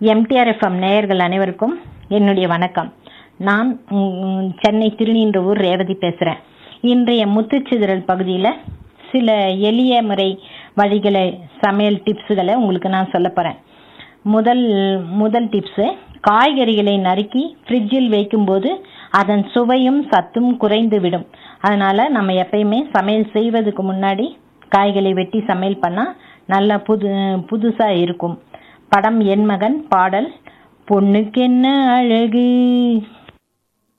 MTR FM நேயர்கள் அனைவருக்கும் என்னுடைய வணக்கம் நான் உம், சென்னை திருநீன்றவூர் ரேவதி பேசுகிறேன் இன்றைய முத்துச்சிதறல் பகுதியில் சில எளிய முறை வழிகளை சமையல் டிப்ஸுகளை உங்களுக்கு நான் சொல்ல போகிறேன் முதல் முதல் டிப்ஸு காய்கறிகளை நறுக்கி ஃப்ரிட்ஜில் வைக்கும்போது அதன் சுவையும் சத்தும் குறைந்து விடும் அதனால் நம்ம எப்பயுமே சமையல் செய்வதுக்கு முன்னாடி காய்களை வெட்டி சமையல் பண்ணால் நல்லா புது புதுசாக இருக்கும் படம் என் மகன் பாடல் பொண்ணுக்கென்ன அழகு